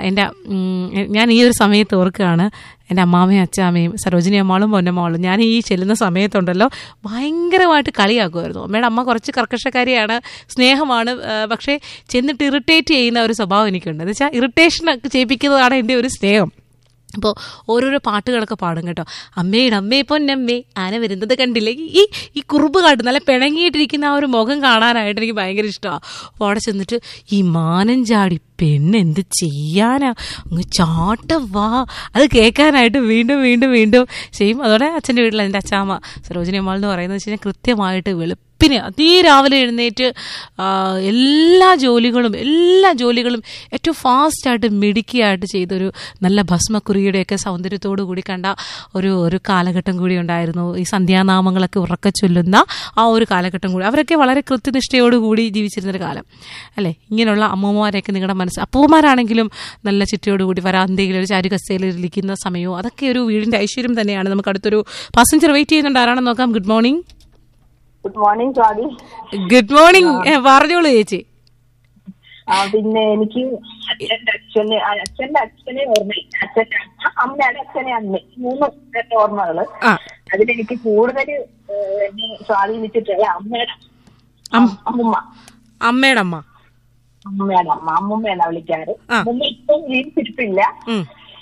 എൻ്റെ ഉം, ഞാൻ ഈ ഒരു സമയത്ത് ഓർക്കുകയാണ് എൻ്റെ അമ്മാമയും അച്ചാമ്മയും സരോജിനി അമ്മാളും പൊന്നമ്മാളും ഞാൻ ഈ ചെല്ലുന്ന സമയത്തുണ്ടല്ലോ ഭയങ്കരമായിട്ട് കളിയാക്കുമായിരുന്നു അമ്മയുടെ അമ്മ കുറച്ച് കർക്കശക്കാരിയാണ് സ്നേഹമാണ് ആ, പക്ഷേ ചെന്നിട്ട് ഇറിറ്റേറ്റ് ചെയ്യുന്ന ഒരു സ്വഭാവം എനിക്കുണ്ട് എന്ന് വെച്ചാൽ ഇറിറ്റേഷൻ ചെയ്യിപ്പിക്കുന്നതാണ് എൻ്റെ ഒരു സ്നേഹം അപ്പോൾ ഓരോരോ പാട്ടുകളൊക്കെ പാടും കേട്ടോ അമ്മയുടെ അമ്മേ പൊന്നമ്മേ ആന വരുന്നത് കണ്ടില്ലേ ഈ ഈ കുറുമ്പ് കാട്ടും നല്ല പിണങ്ങിയിട്ടിരിക്കുന്ന ആ ഒരു മുഖം കാണാനായിട്ട് എനിക്ക് ഭയങ്കര ഇഷ്ടമാണ് അപ്പോൾ അവിടെ ചെന്നിട്ട് ഈ മാനം ചാടി പെണ്ണ് എന്ത് ചെയ്യാനാ അങ്ങ് ചാട്ടം വാ അത് കേൾക്കാനായിട്ട് വീണ്ടും വീണ്ടും വീണ്ടും ചെയ്യും അതോടെ അച്ഛൻ്റെ വീട്ടിൽ എൻ്റെ അച്ചാമ്മ സരോജിനി അമ്മാൾ എന്ന് പറയുന്നത് വെച്ച് കഴിഞ്ഞാൽ കൃത്യമായിട്ട് വെളുപ്പിന് അതിരാവിലെ എഴുന്നേറ്റ് ആ, എല്ലാ ജോലികളും എല്ലാ ജോലികളും ഏറ്റവും ഫാസ്റ്റായിട്ട് മിടുക്കിയായിട്ട് ചെയ്തൊരു നല്ല ഭസ്മക്കുറിയുടെയൊക്കെ സൗന്ദര്യത്തോടു കൂടി കണ്ട ഒരു ഒരു കാലഘട്ടം കൂടി ഉണ്ടായിരുന്നു ഈ സന്ധ്യാനാമങ്ങളൊക്കെ ഉറക്കെ ചൊല്ലുന്ന ആ ഒരു കാലഘട്ടം കൂടി അവരൊക്കെ വളരെ കൃത്യനിഷ്ഠയോടുകൂടി ജീവിച്ചിരുന്നൊരു കാലം അല്ലേ ഇങ്ങനെയുള്ള അമ്മൂമ്മമാരെയൊക്കെ നിങ്ങളുടെ മനസ്സ് അപ്പൂമാരാണെങ്കിലും നല്ല ചിട്ടയോടുകൂടി വരാന്തയിൽ ഒരു ചാരു കസേലയിൽ ഇരിക്കുന്ന സമയവും അതൊക്കെ ഒരു വീടിന്റെ ഐശ്വര്യം തന്നെയാണ് നമുക്ക് അടുത്തൊരു പാസഞ്ചർ വെയിറ്റ് ചെയ്യുന്നുണ്ട് ആരാണെന്ന് നോക്കാം good morning good morning Swathi good morning പറഞ്ഞോളൂ ചേച്ചി ആ പിന്നെ എനിക്ക് അച്ഛന്റെ അച്ഛന് ആ, അച്ഛന്റെ അച്ഛനെ ഓർമ്മ അച്ഛന്റെ അമ്മ അമ്മയുടെ അച്ഛനെ അമ്മ മൂന്ന് പേരുടെ ഓർമ്മകള് ആ അതിലെനിക്ക് കൂടുതൽ എന്നെ സ്വാധീനിച്ചിട്ടുള്ള അമ്മയുടെ അമ്മുമ്മ അമ്മയുടെ അമ്മ അമ്മയുടെ അമ്മ അമ്മുമ്മയെന്നാ വിളിക്കാറ് ആ. അമ്മുമ്മ ഇപ്പം ജീവിച്ചിരിപ്പില്ല ഉം.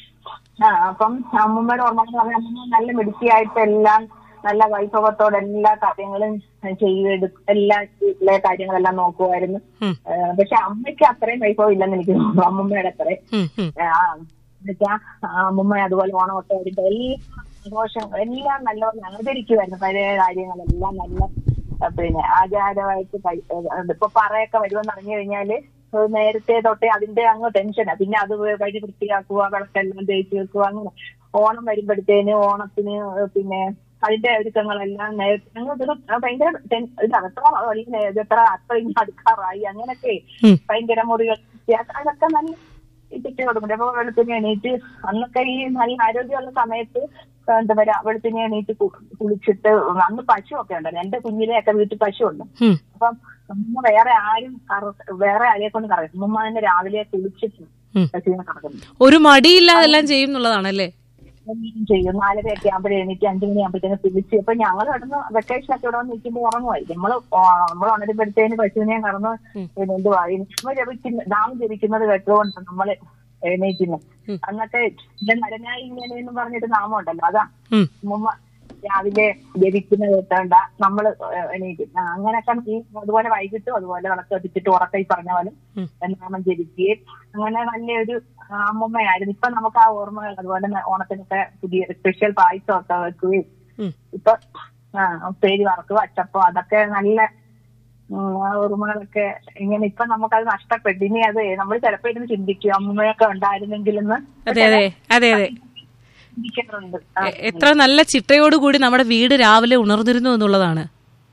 ആ അപ്പം അമ്മുമ്മയുടെ ഓർമ്മ എന്ന് പറഞ്ഞാൽ അമ്മുമ്മ നല്ല മിടുക്കിയായിട്ട് എല്ലാം നല്ല വൈഭവത്തോടെ എല്ലാ കാര്യങ്ങളും ചെയ്തെടു എല്ലാ വീട്ടിലെ കാര്യങ്ങളെല്ലാം നോക്കുമായിരുന്നു ഉം. ആ, പക്ഷെ അമ്മയ്ക്ക് അത്രയും വൈഭവം ഇല്ലെന്ന് എനിക്ക് തോന്നുന്നു അമ്മുമ്മയുടെ അത്രയും ഉം, ഉം. ആ, എന്നുവെച്ചാ ആ, അമ്മുമ്മ അതുപോലെ ഓണമൊക്കെ വരുമ്പോ എല്ലാ ആഘോഷം എല്ലാം നല്ലോണം ആചരിക്കുമായിരുന്നു പഴയ കാര്യങ്ങളെല്ലാം നല്ല ആ, പിന്നെ ആചാരമായിട്ട് കഴി- ഏ, ഇപ്പൊ പറയൊക്കെ വരുമെന്ന് അറിഞ്ഞു കഴിഞ്ഞാല് അത് നേരത്തെ തൊട്ടേ അതിന്റെ അങ്ങ് ടെൻഷനാ പിന്നെ അത് വഴി വൃത്തിയാക്കുക വിളക്കെല്ലാം തേച്ച് വെക്കുക അങ്ങനെ ഓണം വരുമ്പോഴത്തേന് ഓണത്തിന് പിന്നെ അതിന്റെ ഒരുക്കങ്ങളെല്ലാം നേരത്തെ അങ്ങ് ഇതൊരു ഭയങ്കര ടെൻ- ഇതാണ് എത്ര അല്ലെങ്കിൽ എത്ര അത്രയും അടുക്കാറായി അങ്ങനൊക്കെ ഉം. ഭയങ്കര മുറികൾ വൃത്തിയാക്ക- അതൊക്കെ നല്ല ഇട്ടിട്ട് കൊടുക്കും അപ്പൊ വെളുപ്പിന് എണീറ്റ് അന്നൊക്കെ ഈ നല്ല ആരോഗ്യമുള്ള സമയത്ത് എന്താ പറയാ വെളുപ്പിന് എണീറ്റ് കു- കുളിച്ചിട്ട് അന്ന് പശു ഒക്കെ ഉണ്ടല്ലോ എന്റെ കുഞ്ഞിലെയൊക്കെ വീട്ടിൽ പശു ഉണ്ട് ഉം. അപ്പം അമ്മ വേറെ ആരും കറ- വേറെ ആരെയെ കൊണ്ട് കറക്കും അമ്മ തന്നെ രാവിലെ കുളിച്ചിട്ട് ഉം. പശുവിനെ കറക്കുന്നു ഒരു മടിയില്ലാതെല്ലാം ചെയ്യും എന്നുള്ളതാണല്ലേ എന്തെങ്കിലും ചെയ്യും നാലരയൊക്കെ ആകുമ്പോഴേ എണീറ്റ് അഞ്ചു മണി ആകുമ്പോഴത്തേന് കുളിച്ച് അപ്പൊ ഞങ്ങൾ കിടന്ന് വെക്കേഷൻ ഒക്കെ ഇവിടെ വന്ന് നിൽക്കുമ്പോൾ ഉറങ്ങുമായിരിക്കും നമ്മള് ഓ- നമ്മൾ ഉണരുമ്പോഴത്തേന് പശുവിനെ കറന്ന് പിന്നെ എന്തുവാ നമ്മൾ ജപിക്കുന്ന നാമം ജപിക്കുന്നത് കേട്ടുകൊണ്ട് നമ്മള് എഴുന്നേക്കുന്നത് ഉം. അന്നത്തെ ഇല്ല നരനായി ഇങ്ങനെ എന്ന് പറഞ്ഞിട്ട് നാമം ഉണ്ടല്ലോ അതാ ഉം. മുമ്മ രാവിലെ ജപിക്കുന്നത് കേട്ടോണ്ട നമ്മള് എണീക്കും ആ, അങ്ങനൊക്കെ ഈ അതുപോലെ വൈകിട്ടും അതുപോലെ വിളക്ക് കത്തിച്ചിട്ട് ഉറക്കം ഈ പറഞ്ഞ പോലെ ഉം. നാമം ജപിക്കുകയും അങ്ങനെ നല്ലൊരു ആ, അമ്മുമ്മയായിരുന്നു ഇപ്പൊ നമുക്ക് ആ ഓർമ്മകൾ അതുപോലെ തന്നെ ഓണത്തിനൊക്കെ പുതിയ സ്പെഷ്യൽ പായസം ഒക്കെ വെക്കുകയും ഉം. ഇപ്പൊ ആ ഉപ്പേരി വറക്കും അച്ചപ്പം അതൊക്കെ നല്ല ഉം, ആ ഓർമ്മകളൊക്കെ ഇങ്ങനെ ഇപ്പൊ നമുക്കത് നഷ്ടപ്പെട്ടു ഇനി അത് നമ്മൾ ചിലപ്പോ ഇരുന്ന് ചിന്തിക്കും അമ്മയൊക്കെ ഉണ്ടായിരുന്നെങ്കിലെന്ന് അതെ അതെ അതെ അതെ ചിന്തിക്കാറുണ്ട് ആ, എ- എത്ര നല്ല ചിട്ടയോടുകൂടി നമ്മുടെ വീട് രാവിലെ ഉണർന്നിരുന്നു എന്നുള്ളതാണ്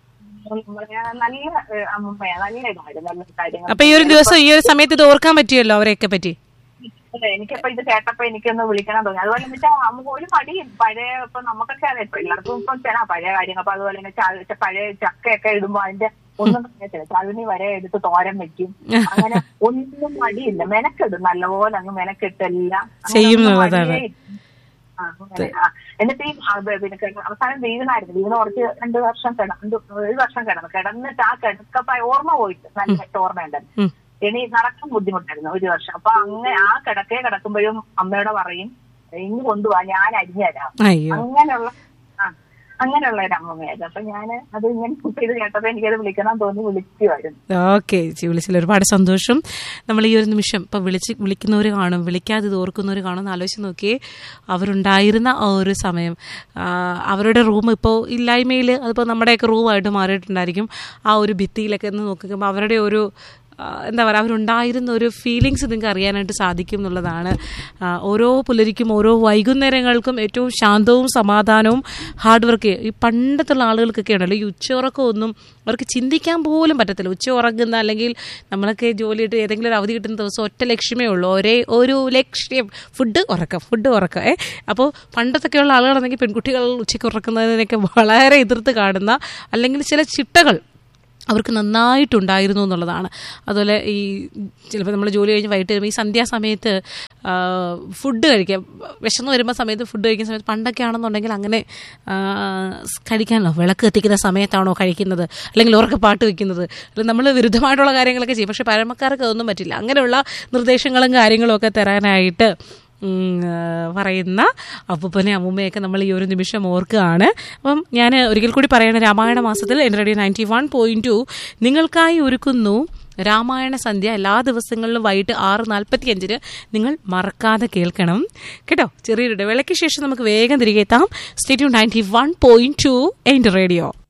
നമ്മളെ നല്ല ഏ, അമ്മൂമ്മയാ നല്ല ഇതായിരുന്നു നല്ല കാര്യങ്ങൾ അപ്പൊ ഈ ഒരു ദിവസം ഈ ഒരു സമയത്ത് ഇത് ഓർക്കാൻ പറ്റിയല്ലോ അവരെയൊക്കെ പറ്റി അതെ, എനിക്കപ്പോ ഇത് കേട്ടപ്പോ എനിക്കൊന്ന് വിളിക്കണം തോന്നി അതുപോലെ എന്ന് വെച്ചാൽ നമുക്ക് ഒരു മടി പഴയ ഇപ്പൊ നമുക്കൊക്കെ അറിയാം ഇപ്പൊ എല്ലാവർക്കും ഇപ്പം ചില പഴയ കാര്യങ്ങൾ അപ്പൊ അതുപോലെ തന്നെ ച- ച- പഴയ ചക്കയൊക്കെ ഇടുമ്പോ അതിന്റെ ഒന്നും പറയത്തില്ല ചവിണി വരെ എടുത്ത് തോരൻ വെക്കും അങ്ങനെ ഒന്നും മടിയില്ല മെനക്കെടും നല്ലപോലെ അങ്ങ് മെനക്കെട്ടെല്ലാം അങ്ങനെ ചെയ്യും ഒന്നും എന്നുള്ളതാണ്. മടിയേ ഇല്ല. ആ, അങ്ങനെ. ആ. എന്നിട്ട് ഈ ആ, ബ- പിന്നെ കിടന്ന് അവസാനം വീണായിരുന്നു വീണ് കുറച്ച് രണ്ട് വർഷം കിടന്നു ഒരു വർഷം കിടന്നു കിടന്നിട്ട് ആ കിടക്കപ്പ ഓർമ്മ പോയിട്ട് നല്ല ഓർമ്മയുണ്ടായിരുന്നു ഉം. ഇനി നടക്കാൻ ബുദ്ധിമുട്ടായിരുന്നു ഒരു വർഷം അപ്പൊ അങ്ങനെ ആ കിടക്കേ കിടക്കുമ്പോഴും അമ്മയോട് പറയും ഇനി കൊണ്ടുപോവാ ഞാൻ അരിഞ്ഞു തരാം അയ്യോ അങ്ങനെയുള്ള ആ അങ്ങനെയുള്ള ഒരു അമ്മമ്മയായിരുന്നു അപ്പൊ ഞാൻ അത് ഇങ്ങനെ ഇത് കേട്ടപ്പോ എനിക്കത് വിളിക്കണം തോന്നി വിളിക്കുമായിരുന്നു ഓക്കെ ചേച്ചി വിളിച്ചതിൽ ഒരുപാട് സന്തോഷം നമ്മൾ ഈ ഒരു നിമിഷം ഇപ്പം വിളിച്ച് വിളിക്കുന്നവർ കാണും വിളിക്കാതെ ഇത് ഓർക്കുന്നവർ കാണും എന്ന് ആലോചിച്ച് നോക്കിയേ അവരുണ്ടായിരുന്ന ആ ഒരു സമയം ആ, അവരുടെ റൂം ഇപ്പോൾ ഇല്ലായ്മയിൽ അതിപ്പോൾ നമ്മുടെയൊക്കെ റൂമായിട്ട് മാറിയിട്ടുണ്ടായിരിക്കും ആ ഒരു ഭിത്തിയിലൊക്കെ ഒന്ന് നോക്കുമ്പോൾ അവരുടെ ഒരു ആ, എന്താ പറയുക അവരുണ്ടായിരുന്ന ഒരു ഫീലിങ്സ് നിങ്ങൾക്ക് അറിയാനായിട്ട് സാധിക്കും എന്നുള്ളതാണ് ആ, ഓരോ പുലരിക്കും ഓരോ വൈകുന്നേരങ്ങൾക്കും ഏറ്റവും ശാന്തവും സമാധാനവും ഹാർഡ് വർക്ക് ഈ പണ്ടത്തുള്ള ആളുകൾക്കൊക്കെ ഉണ്ടല്ലോ ഈ ഉച്ചയുറക്കം ഒന്നും അവർക്ക് ചിന്തിക്കാൻ പോലും പറ്റത്തില്ല ഉച്ച ഉറങ്ങുന്ന അല്ലെങ്കിൽ നമ്മളൊക്കെ ജോലിയിട്ട് ഏതെങ്കിലും ഒരു അവധി കിട്ടുന്ന ദിവസം ഒറ്റ ലക്ഷ്യമേ ഉള്ളൂ ഒരേ ഒരു ലക്ഷ്യം ഫുഡ് ഉറക്കം ഫുഡ് ഉറക്കം ഏ അപ്പോൾ പണ്ടത്തൊക്കെയുള്ള ആളുകളാണെങ്കിൽ പെൺകുട്ടികൾ ഉച്ചയ്ക്ക് ഉറക്കുന്നതിനൊക്കെ വളരെ എതിർത്ത് കാണുന്ന അല്ലെങ്കിൽ ചില ചിട്ടകൾ അവർക്ക് നന്നായിട്ടുണ്ടായിരുന്നു എന്നുള്ളതാണ് അതുപോലെ ഈ ചിലപ്പോൾ നമ്മൾ ജോലി കഴിഞ്ഞ് വൈകിട്ട് വരുമ്പോൾ ഈ സന്ധ്യാസമയത്ത് ആ, ഫുഡ് കഴിക്കാം വിശന്ന് വരുമ്പോൾ സമയത്ത് ഫുഡ് കഴിക്കുന്ന സമയത്ത് പണ്ടൊക്കെ ആണെന്നുണ്ടെങ്കിൽ അങ്ങനെ ആ, സ് കഴിക്കാനല്ലോ വിളക്ക് കത്തിക്കുന്ന സമയത്താണോ കഴിക്കുന്നത് അല്ലെങ്കിൽ ഉറക്കെ പാട്ട് വെക്കുന്നത് അല്ലെങ്കിൽ നമ്മൾ വിരുദ്ധമായിട്ടുള്ള കാര്യങ്ങളൊക്കെ ചെയ്യും പക്ഷേ പഴമക്കാർക്ക് അതൊന്നും പറ്റില്ല അങ്ങനെയുള്ള നിർദ്ദേശങ്ങളും കാര്യങ്ങളും ഒക്കെ തരാനായിട്ട് ഉം, ആ, പറയുന്ന അപ്പൂപ്പനെ അമ്മൂമ്മയൊക്കെ നമ്മൾ ഈ ഒരു നിമിഷം ഓർക്കുകയാണ് അപ്പം ഞാൻ ഒരിക്കൽ കൂടി പറയണ രാമായണ മാസത്തിൽ എൻ്റെ radio ninety one point two നിങ്ങൾക്കായി ഒരുക്കുന്നു രാമായണ സന്ധ്യ എല്ലാ ദിവസങ്ങളിലും വൈകിട്ട് ആറ് നാൽപ്പത്തി അഞ്ചിന് നിങ്ങൾ മറക്കാതെ കേൾക്കണം കേട്ടോ ചെറിയൊരു ഇടവേളയ്ക്ക് ശേഷം നമുക്ക് വേഗം തിരികെ എത്താം stay tuned ninety one point two എൻ്റെ റേഡിയോ